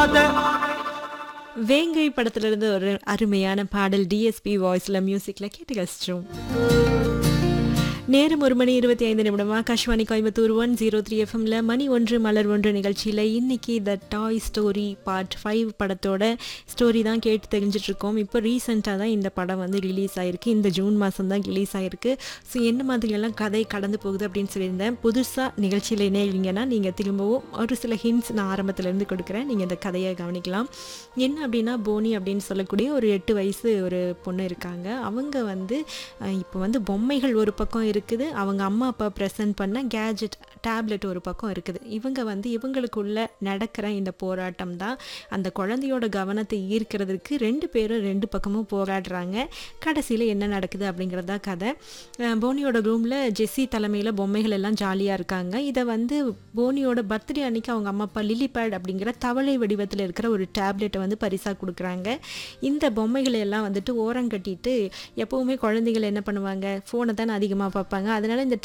கதை வேங்கை படத்துல இருந்து ஒரு அருமையான பாடல் டிஎஸ்பி வாய்ஸ்ல மியூசிக்ல கேட்டு கழிச்சிட்டோம் நேரம் ஒரு மணி இருபத்தி ஐந்து நிமிடம் Akashvani Coimbatore one zero three எஃப்எம்ல மணி ஒன்று மலர் ஒன்று நிகழ்ச்சியில் இன்னைக்கு the toy story part five படத்தோட ஸ்டோரி தான் கேட்டு தெரிஞ்சிட்டு இருக்கோம் இப்போ ரீசெண்டாக தான் இந்த படம் வந்து ரிலீஸ் ஆயிருக்கு இந்த ஜூன் மாதம் தான் ரிலீஸ் ஆயிருக்கு ஸோ என்ன மாதிரியெல்லாம் கதை கடந்து போகுது அப்படின்னு சொல்லியிருந்தேன் புதுசாக நிகழ்ச்சியில் இணையிங்கன்னா நீங்கள் திரும்பவும் ஒரு சில ஹிண்ட்ஸ் நான் ஆரம்பத்துலேருந்து கொடுக்குறேன் நீங்கள் இந்த கதையை கவனிக்கலாம் என்ன அப்படின்னா போனி அப்படின்னு சொல்லக்கூடிய ஒரு எட்டு வயசு ஒரு பொண்ணு இருக்காங்க அவங்க வந்து அஹ், இப்போ வந்து பொம்மைகள் ஒரு பக்கம் இருக்குது அவங்க அம்மா அப்பா ப்ரெசன்ட் பண்ண கேஜெட் டேப்லெட் ஒரு பக்கம் இருக்குது இவங்க வந்து இவங்களுக்குள்ள நடக்கிற இந்த போராட்டம் தான் அந்த குழந்தையோட கவனத்தை ஈர்க்கிறதுக்கு ரெண்டு பேரும் ரெண்டு பக்கமும் போராடுறாங்க கடைசியில் என்ன நடக்குது அப்படிங்கிறதா கதை அஹ், போனியோட ரூமில் ஜெஸ்ஸி தலைமையில் பொம்மைகள் எல்லாம் ஜாலியாக இருக்காங்க இதை வந்து போனியோட பர்த்டே அன்னைக்கு அவங்க அம்மா அப்பா லிலி பேட் அப்படிங்கிற தவளை வடிவத்தில் இருக்கிற ஒரு டேப்லெட்டை வந்து பரிசாக கொடுக்குறாங்க இந்த பொம்மைகளை எல்லாம் வந்துட்டு ஓரம் கட்டிட்டு எப்போவுமே குழந்தைகள் என்ன பண்ணுவாங்க ஃபோனை தானே அதிகமாக பார்ப்பாங்க அதனால இந்த